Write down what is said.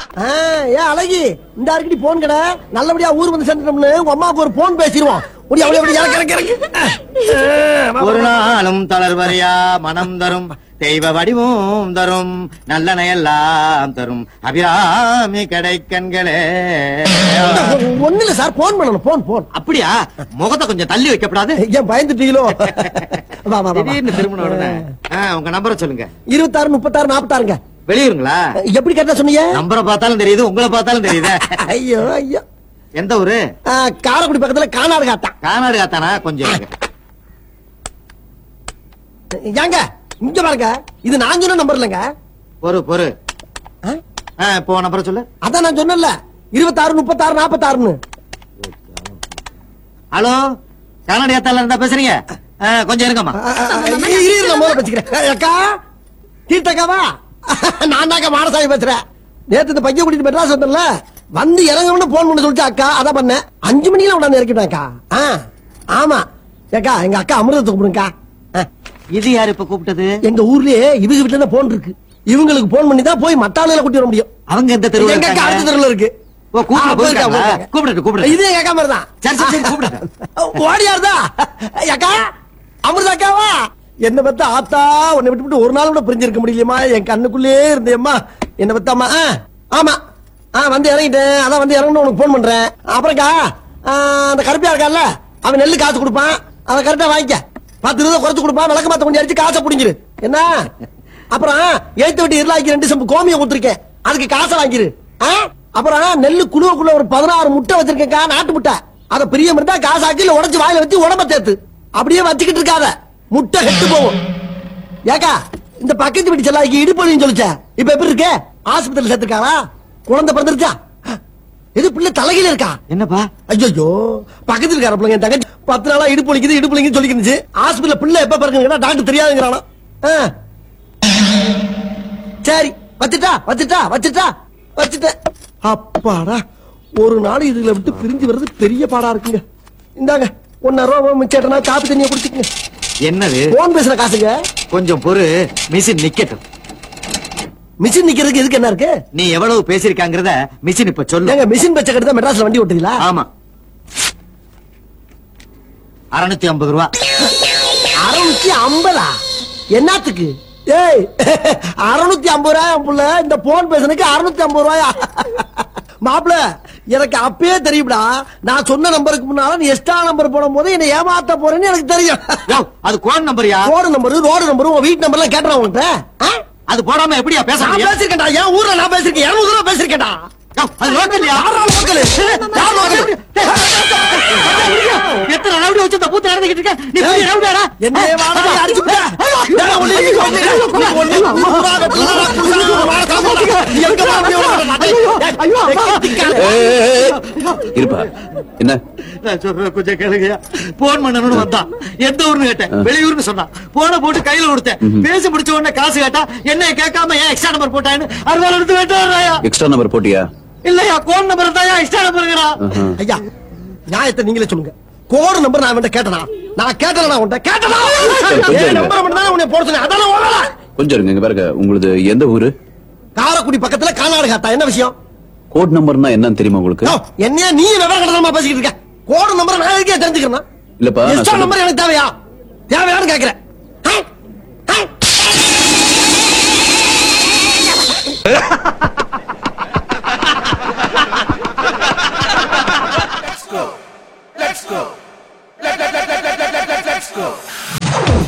ஆ, ஏன் அழகி இந்த அருக்கடி போன் கடை நல்லபடியா ஊர் வந்து சேர்ந்துட்டோம்னு உங்க அம்மாவுக்கு ஒரு போன் பேசிடுவோம் ஒடி அவளே அப்படி இறக்கு இறக்கு இறக்கு ஆ, வா, ஒரு வா, வா. நாளும் தளர்வரியா மனம் தரும் தெய்வ வடிவும் தரும் நல்லனையெல்லாம் தரும் அபிராமி கடைக்கண்களே ஒண்ணு இல்ல சார் போன் பண்ணணும் போன் போன் அப்படியா முகத்தை கொஞ்சம் தள்ளி வைக்கப்படாது ஏன் பயந்துட்டீங்களோ வா, வா, வா, வா. திடீர்னு திரும்பின உடனே ஆ, உங்க நம்பரை சொல்லுங்க இருபத்தாறு முப்பத்தாறு நாற்பத்தாறுங்க வெளியூருங்களா எப்படி கேட்டா சொன்னீங்க நம்பரை பார்த்தாலும் தெரியுது உங்களை பார்த்தாலும் தெரியுது ஐயோ ஐயோ எந்த ஊரு ஆ, காரைக்குடி பக்கத்துல கானாடு காத்தான் கானாடு காத்தானா கொஞ்சம் இருங்க. ஏங்க இங்க பாருங்க இது நான் சொன்ன நம்பர் இல்லைங்க பொறு பொறு ஆ? ஆ, இப்போ நம்பரை சொல்லு அதான் நான் சொன்னேன்ல இருபத்தாறு முப்பத்தாறு நாற்பத்தாறுன்னு ஹலோ கானாடு காத்தால இருந்தா பேசுறீங்க ஆ, கொஞ்சம் இருங்கம்மா ஆ, ஆ, ஆ, இரு, இரு, நான் முதல்ல பேசிக்கிறேன் அக்கா தீர்த்தக்காவா நான் தாங்க மாடசாமி பேசுறேன் நேத்து இந்த பையன் கூட்டிட்டு மெட்ராஸ் வந்தேன்ல வந்து இறங்கணும்னு போன் பண்ண சொல்லிட்டு அக்கா அதான் பண்ணேன் அஞ்சு மணிக்கு உடனே இறக்கிட்டேன்க்கா ஆ ஆமா ஏக்கா எங்க அக்கா அமிர்தத்தை கூப்பிடுங்கக்கா ஆ, இது யாரு இப்ப கூப்பிட்டது எங்க ஊர்லயே இவங்க வீட்டுல தான் போன் இருக்கு இவங்களுக்கு போன் பண்ணி தான் போய் மத்தாளையில கூட்டி வர முடியும் அவங்க எந்த தெருவுல எங்க அக்கா அடுத்த இருக்காங்க? தெருவுல இருக்கு ஓ, கூப்பிட ஆ, போயிருக்கா, போயிருக்காங்களா? போயிருக்கா. கூப்பிடட்டும், கூப்பிடட்டும். இது எங்க அக்கா மாதிரி தான் சரி, சரி, சரி, கூப்பிடுங்க. ஓடியாருதா அக்கா அமிர்தா அக்காவா என்ன பத்த ஆத்தா உன்னை விட்டு விட்டு ஒரு நாள் கூட பிரிஞ்சிருக்க முடியலையம்மா என் கண்ணுக்குள்ளே இருந்தேம்மா என்ன பத்தாமா ஆ, ஆமா ஆ வந்து இறங்கிட்டேன் அதான் வந்து இறங்கணும் உனக்கு போன் பண்றேன் அப்புறம்க்கா ஆ, அந்த கருப்பியா இருக்கான்ல அவன் நெல்லு காசு கொடுப்பான் அதை கரெக்டா வாங்கிக்க பத்து இருபது குறைச்சு கொடுப்பான் விளக்க மாத்த கொஞ்சம் அடிச்சு காசை புடிங்கிரு என்ன அப்புறம் எழுத்து வெட்டி இருளாக்கி ரெண்டு செம்பு கோமியம் கொடுத்துருக்கேன் அதுக்கு காசை வாங்கிரு ஆ? அப்புறம் நெல்லு குழுவுக்குள்ள ஒரு பதினாறு முட்டை வச்சிருக்கேன்க்கா நாட்டு முட்டை அத பிரியம் இருந்தா காசாக்கி இல்ல உடைச்சு வாயில வச்சு உடம்ப தேத்து அப்படியே வச்சுக்கிட்டு இருக்காத முட்டை கெட்டு போகும் ஏக்கா இந்த பக்கத்து வீட்டு செல்லாக்கி இடுப்பொழின்னு சொல்லிச்ச இப்ப எப்படி இருக்கு ஆஸ்பத்திரி சேர்த்திருக்காரா குழந்தை பிறந்துருச்சா எது பிள்ளை தலையில இருக்கா என்னப்பா ஐயோ பக்கத்துல இருக்கார பிள்ளைங்க என் தங்கச்சி பத்து நாளா இடுப்பு வலிக்குது இடுப்பு வலிக்குதுன்னு சொல்லிக்கிருந்துச்சு ஹாஸ்பிடல்ல பிள்ளை எப்ப பிறகுங்கன்னா டாக்டர் தெரியாதுங்கிறானா ஆ. சரி வச்சுட்டா வச்சுட்டா வச்சுட்டா வச்சுட்டேன் அப்பாடா ஒரு நாள் இதுல விட்டு பிரிஞ்சு வர்றது பெரிய பாடா இருக்குங்க இந்தாங்க ஒன்னாயிரம் ரூபா மிச்சேட்டனா காப்பி தண்ணியை குடிச்சுக்கங்க என்னது போன் பேசுற காசுங்க கொஞ்சம் பொறு மிஷின் நிக்கட்டும் மிஷின் நிக்கிறதுக்கு எதுக்கு என்ன இருக்கு நீ எவ்வளவு பேசிருக்காங்கறத மிஷின் இப்ப சொல்லு ஏங்க மிஷின் பச்சை கட்டு மெட்ராஸ்ல வண்டி ஓட்டுறீங்களா ஆமா அறுநூத்தி ஐம்பது ரூபா அறுநூத்தி ஐம்பதா என்னத்துக்கு ஏய் அறுநூத்தி ஐம்பது ரூபாயா புள்ள இந்த போன் பேசுனதுக்கு அறுநூத்தி ஐம்பது ரூபாயா மாப்பிள எனக்கு அப்பயே தெரியும்டா நான் சொன்ன நம்பருக்கு முன்னால நீ எக்ஸ்ட்ரா நம்பர் போடும் போது என்ன ஏமாத்த போறேன்னு எனக்கு தெரியும் யோவ், அது கோன் நம்பர்யா ரோடு நம்பர் ரோடு நம்பர் உன் வீட்டு நம்பர்லாம் கேட்டுறேன் உங்ககிட்ட ஆ? அது போடாம எப்படியா பேச நான் முடியும் பேசிருக்கேன்டா என் ஊர்ல நான் பேசிருக்கேன் இருநூறு ரூபா பேசிருக்கேன்டா யோவ், அது லோக்கல்யா யாரா லோக்கலு? யார் லோக்கலு? எத்தனை ரவுடி வச்சு இந்த பூத்து நடந்துகிட்டு இருக்க நீ பெரிய ரவுடியாடா என்னைய வாடா, நீ அடிச்சு விட்ட. ஏடா, ஒண்ணு நீ ஒண்ணு, நீ ஒண்ணு, புறா வெட்டுறா, புறா, வாடா, காப்பாத்துங்க. நீ எங்க வா, நீ எங்க வா, டேய், டேய், திக்கால. இருப்பா என்ன நான் சொல்றேன் கொஞ்சம் கேளுங்கயா போன் பண்ணணும்னு வந்தான் எந்த ஊர்னு கேட்டேன் வெளியூர்னு சொன்னான் போன போட்டு கையில கொடுத்தேன் பேசி முடிச்ச உடனே காசு கேட்டா என்ன கேட்காம ஏன் எக்ஸ்ட்ரா நம்பர் போட்டான்னு அறுபது எடுத்து வேண்டாயா எக்ஸ்ட்ரா நம்பர் போட்டியா இல்லையா கோன் நம்பர் தான் எக்ஸ்ட்ரா நம்பருங்கிறா ஆஹா. ஐயா நியாயத்தை நீங்களே சொல்லுங்க கோடு நம்பர் நான் அவன்கிட்ட கேட்டனா நான் கேட்டனா நான் உன்கிட்ட கேட்டனா கொஞ்சம் ஏன் இருங்க. நம்பர் மட்டும் தான் உன்னை போட சொன்னேன் அதான உன் வேலை. கொஞ்சம் இருங்க இங்க பாருங்க உங்களுது எந்த ஊரு காரைக்குடி பக்கத்துல கானாடு காத்தா என்ன விஷயம் கோட் நம்பர்னா என்னன்னு தெரியுமா உங்களுக்கு யோ, என்னையா நீ விவரம் கடத்தமா பேசிக்கிட்டு இருக்க கோடு நம்பர் நான் எதுக்கே தெரிஞ்சுக்கிறேன் இல்லப்பா, நான் எக்ஸ்ட்ரா சொல்றது- நம்பர் எனக்கு தேவையா தேவையான்னு கேக்குறேன் Let's go. Let, let, let, let, let, let, let, let's go.